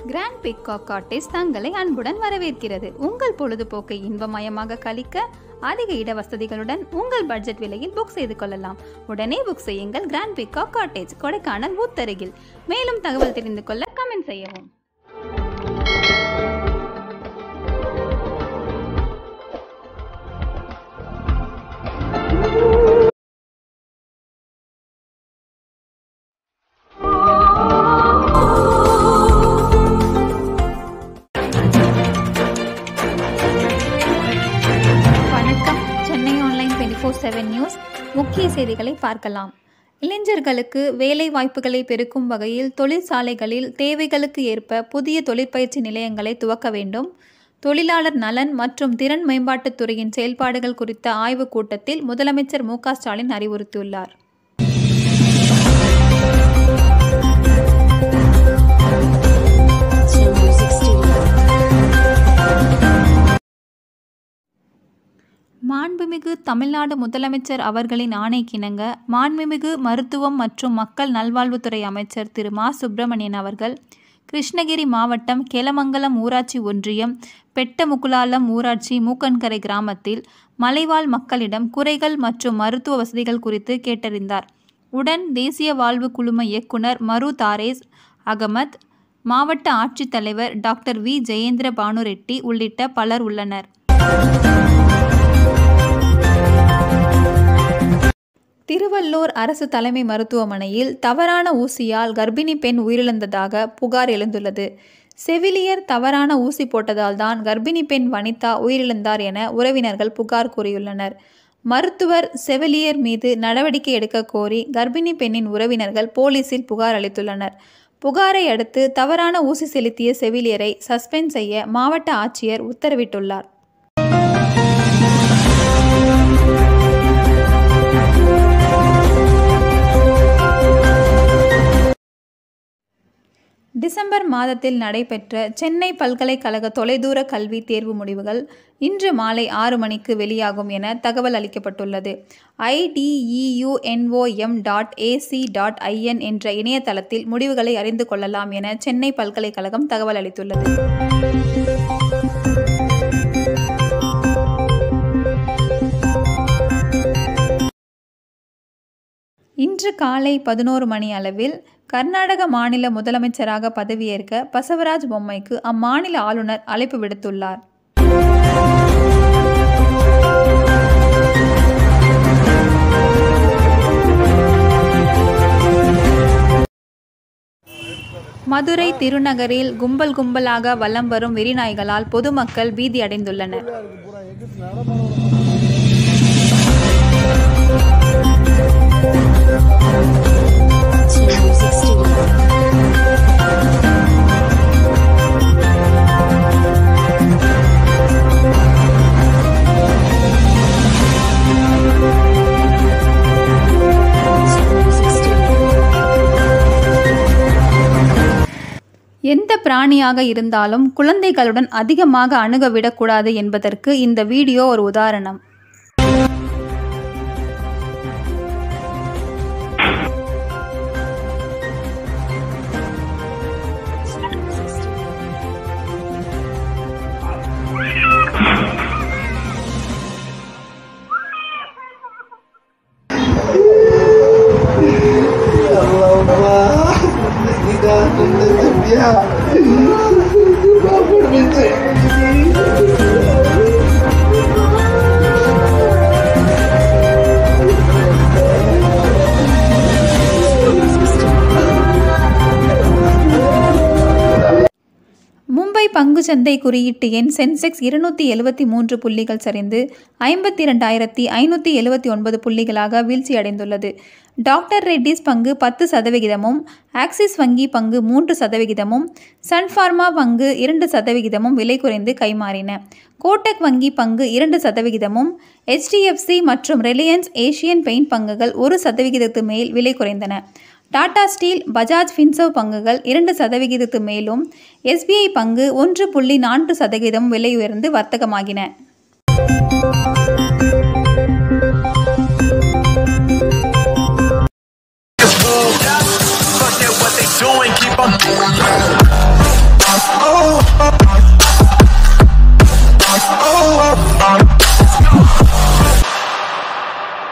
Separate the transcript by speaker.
Speaker 1: Grand peacock cottage தங்களை அன்புடன் வரவேற்கிறது உங்கள் பொழுதுபோக்கை இன்பமயமாக கழிக்க அதிக இட வசதிகளுடன் உங்கள் பட்ஜெட் விலையில் புக் செய்து கொள்ளலாம் உடனே புக் செய்யுங்கள் கிராண்ட் பிக்காக் காட்டேஜ் கொடைக்கானல் ஊத்தருகில் மேலும் தகவல் தெரிந்து கொள்ள கமெண்ட் செய்யவும் வணக்கம் Chennai online twenty four seven news முக்கிய செய்திகளை பார்க்கலாம் இளைஞர்களுக்கு வேலை வாய்ப்புகளை பெருக்கும் வகையில் தொழிற்சாலைகளில் தேவைகளுக்கு ஏற்ப புதிய தொழிற்பயிற்சி நிலையங்களை துவக்க வேண்டும் தொழிலாளர் நலன் மற்றும் திறன் மேம்பாட்டுத் துறையின் செயல்பாடுகள் குறித்த ஆய்வுக் கூட்டத்தில் முதலமைச்சர் மு க ஸ்டாலின் அறிவுறுத்தியுள்ளார்
Speaker 2: Chill Music Studio.
Speaker 1: மாண்புமிகு தமிழ்நாடு முதலமைச்சர் அவர்களின் ஆணைக்கிணங்க மாண்புமிகு மருத்துவம் மற்றும் மக்கள் நல்வாழ்வுத்துறை அமைச்சர் திரு மா சுப்பிரமணியன் அவர்கள் கிருஷ்ணகிரி மாவட்டம் கெலமங்கலம் ஊராட்சி ஒன்றியம் பெட்டமுகுலாலம் ஊராட்சி மூக்கன்கரை கிராமத்தில் மலைவாழ் மக்களிடம் குறைகள் மற்றும் மருத்துவ வசதிகள் குறித்து கேட்டறிந்தார் உடன் தேசிய வாழ்வு குழும இயக்குனர் மரு தாரேஸ் அகமத் மாவட்ட ஆட்சித்தலைவர் டாக்டர் வி ஜெயேந்திர பானுரெட்டி உள்ளிட்ட பலர் உள்ளனர் திருவள்ளூர் அரசு தலைமை மருத்துவமனையில் தவறான ஊசியால் கர்ப்பிணி பெண் உயிரிழந்ததாக புகார் எழுந்துள்ளது செவிலியர் தவறான ஊசி போட்டதால் தான் கர்ப்பிணி பெண் வனிதா உயிரிழந்தார் என உறவினர்கள் புகார் கூறியுள்ளனர் மருத்துவர் செவிலியர் மீது நடவடிக்கை எடுக்க கோரி கர்ப்பிணி பெண்ணின் உறவினர்கள் போலீசில் புகார் அளித்துள்ளனர் புகாரை அடுத்து தவறான ஊசி செலுத்திய செவிலியரை சஸ்பெண்ட் செய்ய மாவட்ட ஆட்சியர் உத்தரவிட்டுள்ளார் டிசம்பர் மாதத்தில் நடைபெற்ற சென்னை பல்கலைக்கழக தொலைதூர கல்வி தேர்வு முடிவுகள் இன்று மாலை ஆறு மணிக்கு வெளியாகும் என தகவல் அளிக்கப்பட்டுள்ளது ஐடிஇயுஎன்ஓஎம் டாட் ஏசி டாட் ஐஎன் என்ற இணையதளத்தில் முடிவுகளை அறிந்து கொள்ளலாம் என சென்னை பல்கலைக்கழகம் தகவல் அளித்துள்ளது இன்று காலை பதினோரு மணி அளவில் கர்நாடக மாநில முதலமைச்சராக பதவியேற்க பசவராஜ் பொம்மைக்கு அம்மாநில ஆளுநர் அழைப்பு விடுத்துள்ளார் மதுரை திருநகரில் கும்பல் கும்பலாக வலம் வரும் வெறிநாய்களால் பொதுமக்கள் பீதி அடைந்துள்ளனர்
Speaker 2: Chill Music Studio. Chill Music Studio.
Speaker 1: எந்த பிராணியாக இருந்தாலும் குழந்தைகளுடன் அதிகமாக அணுக விடக்கூடாது என்பதற்கு இந்த வீடியோ ஒரு உதாரணம்
Speaker 2: Chill Music Studio.
Speaker 3: Allah tidak menutup dia. Bapak benci.
Speaker 1: Mumbai பங்குச்சந்தை குறியீட்டு எண் சென்செக்ஸ் இருநூற்றி எழுபத்தி மூன்று புள்ளிகள் சரிந்து ஐம்பத்தி இரண்டாயிரத்தி ஐநூற்றி எழுபத்தி ஒன்பது புள்ளிகளாக வீழ்ச்சியடைந்துள்ளது டாக்டர் ரெட்டிஸ் பங்கு பத்து சதவிகிதமும் ஆக்சிஸ் வங்கி பங்கு மூன்று சதவிகிதமும் சன்ஃபார்மா பங்கு இரண்டு சதவிகிதமும் விலை குறைந்து கைமாறின கோட்டக் வங்கி பங்கு இரண்டு சதவிகிதமும் HDFC மற்றும் ரிலையன்ஸ் ஏசியன் பெயிண்ட் பங்குகள் ஒரு சதவிகிதத்து மேல் விலை குறைந்தன டாடா ஸ்டீல் பஜாஜ் ஃபின்சர்வ் பங்குகள் இரண்டு சதவிகிதத்து மேலும் எஸ்பிஐ பங்கு ஒன்று புள்ளி நான்கு சதவீதம் விலை உயர்ந்து வர்த்தகமாகின